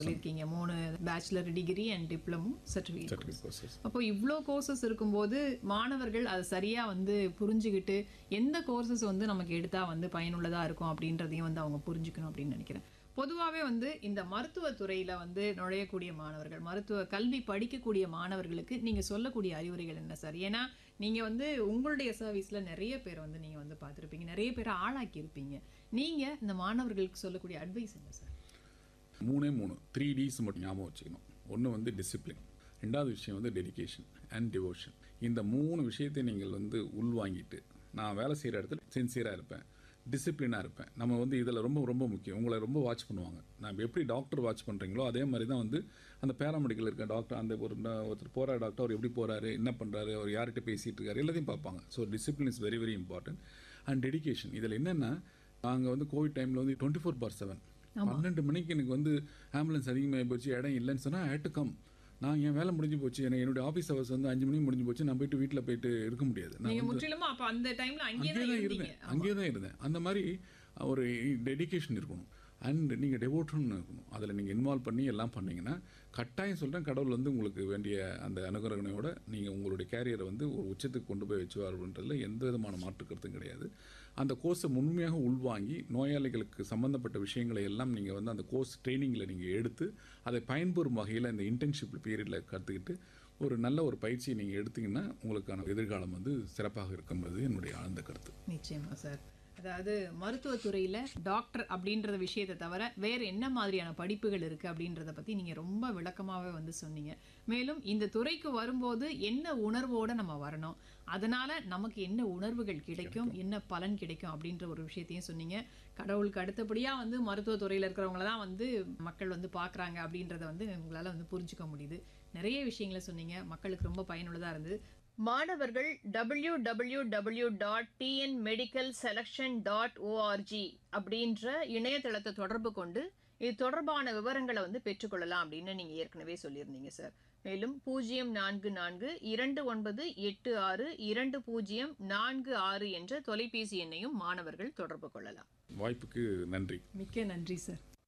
சொல்லியிருக்கீங்க மூணு bachelor degree and diploma certificate certificate courses அப்போ இவ்வளோ கோர்சஸ் இருக்கும்போது மாணவர்கள் அதை சரியாக வந்து புரிஞ்சுக்கிட்டு எந்த கோர்சஸ் வந்து நமக்கு எடுத்தால் வந்து பயனுள்ளதாக இருக்கும் அப்படின்றதையும் வந்து அவங்க புரிஞ்சுக்கணும் அப்படின்னு நினைக்கிறேன் பொதுவாகவே வந்து இந்த மருத்துவத்துறையில் வந்து நுழையக்கூடிய மாணவர்கள் மருத்துவ கல்வி படிக்கக்கூடிய மாணவர்களுக்கு நீங்கள் சொல்லக்கூடிய அறிவுரைகள் என்ன சார் ஏன்னா நீங்கள் வந்து உங்களுடைய சர்வீஸில் நிறைய பேர் வந்து நீங்கள் வந்து பார்த்துருப்பீங்க நிறைய பேரை ஆளாக்கியிருப்பீங்க நீங்கள் இந்த மாணவர்களுக்கு சொல்லக்கூடிய அட்வைஸ் என்ன சார் மூணே மூணு த்ரீ டிஸ் மட்டும் ஞாபகம் வச்சுக்கணும் ஒன்று வந்து டிசிப்ளின் ரெண்டாவது விஷயம் வந்து டெடிகேஷன் அண்ட் டிவோஷன் இந்த மூணு விஷயத்தை நீங்கள் வந்து உள்வாங்கிட்டு நான் வேலை செய்கிற இடத்துல சின்சியராக இருப்பேன் டிசிப்ளினாக இருப்பேன் நம்ம வந்து இதில் ரொம்ப ரொம்ப முக்கியம் உங்களை ரொம்ப வாட்ச் பண்ணுவாங்க நான் எப்படி டாக்டர் வாட்ச் பண்ணுறீங்களோ அதே மாதிரி தான் வந்து அந்த பேராமெடிக்கல் இருக்க டாக்டர் அந்த ஒரு ந- ஒருத்தர் போகிற டாக்டர் அவர் எப்படி போகிறாரு என்ன பண்ணுறாரு அவர் யார்கிட்ட பேசிகிட்டு இருக்காரு எல்லாத்தையும் பார்ப்பாங்க so discipline is very very important and dedication இதில் என்னென்னா நாங்கள் வந்து கோவிட் டைமில் வந்து டுவெண்ட்டி ஃபோர் பார் செவன் பன்னெண்டு மணிக்கு எனக்கு வந்து ஆம்புலன்ஸ் அதிகமாகி போச்சு இடம் இல்லைன்னு சொன்னால் ஹேட் டு கம் நான் என் வேலை முடிஞ்சு போச்சு எனக்கு என்னுடைய ஆஃபீஸ் ஹவர்ஸ் வந்து அஞ்சு மணிக்கு முடிஞ்சு போச்சு நான் போயிட்டு வீட்டில் போயிட்டு இருக்க முடியாது நான் நீங்கள் முற்றிலுமா அப்போ அந்த டைமில் அங்கேயே அங்கேயே தான் தான் இருந்தீங்க இருந்தேன் அங்கேயே தான் இருந்தேன் அந்த மாதிரி ஒரு டெடிகேஷன் இருக்கணும் அண்ட் நீங்கள் டெவோட்டன் இருக்கணும் அதில் நீங்கள் இன்வால்வ் பண்ணி எல்லாம் பண்ணீங்கன்னா கட்டாயம் சொல்கிறேன் கடவுள் வந்து உங்களுக்கு வேண்டிய அந்த அனுகிரகணையோட நீங்கள் உங்களுடைய கேரியரை வந்து ஒரு உச்சத்துக்கு கொண்டு போய் வச்சுவார்ன்றதுல எந்த விதமான மாற்று கருத்தும் கிடையாது அந்த கோர்ஸை முழுமையாக உள்வாங்கி நோயாளிகளுக்கு சம்பந்தப்பட்ட விஷயங்களை எல்லாம் நீங்கள் வந்து அந்த கோர்ஸ் ட்ரைனிங்கில் நீங்கள் எடுத்து அதை பயன்பெறும் வகையில் இந்த இன்டர்ன்ஷிப் பீரியடில் கற்றுக்கிட்டு ஒரு நல்ல ஒரு பயிற்சியை நீங்கள் எடுத்தீங்கன்னா உங்களுக்கான எதிர்காலம் வந்து சிறப்பாக இருக்கும்ன்றது என்னுடைய ஆழ்ந்த கருத்து நிச்சயமா சார் அதாவது மருத்துவத்துறையில் டாக்டர் அப்படின்றத விஷயத்தை தவிர வேறு என்ன மாதிரியான படிப்புகள் இருக்குது அப்படின்றத பற்றி நீங்கள் ரொம்ப விளக்கமாகவே வந்து சொன்னீங்க மேலும் இந்த துறைக்கு வரும்போது என்ன உணர்வோடு நம்ம வரணும் அதனால் நமக்கு என்ன உணர்வுகள் கிடைக்கும் என்ன பலன் கிடைக்கும் அப்படின்ற ஒரு விஷயத்தையும் சொன்னீங்க கடவுளுக்கு அடுத்தபடியாக வந்து மருத்துவத்துறையில் இருக்கிறவங்கள தான் வந்து மக்கள் வந்து பார்க்குறாங்க அப்படின்றத வந்து உங்களால் வந்து புரிஞ்சுக்க முடியுது நிறைய விஷயங்களை சொன்னீங்க மக்களுக்கு ரொம்ப பயனுள்ளதாக இருந்தது மாணவர்கள் W W W dot TN medical selection dot ORG அப்படின்ற இணையதளத்தை தொடர்பு கொண்டு இது தொடர்பான விவரங்களை வந்து பெற்றுக்கொள்ளலாம் அப்படின்னு நீங்கள் ஏற்கனவே சொல்லியிருந்தீங்க சார் மேலும் பூஜ்ஜியம் நான்கு நான்கு இரண்டு ஒன்பது எட்டு ஆறு இரண்டு பூஜ்ஜியம் நான்கு ஆறு என்ற தொலைபேசி எண்ணையும் மாணவர்கள் தொடர்பு கொள்ளலாம் வாய்ப்புக்கு நன்றி மிக்க நன்றி சார்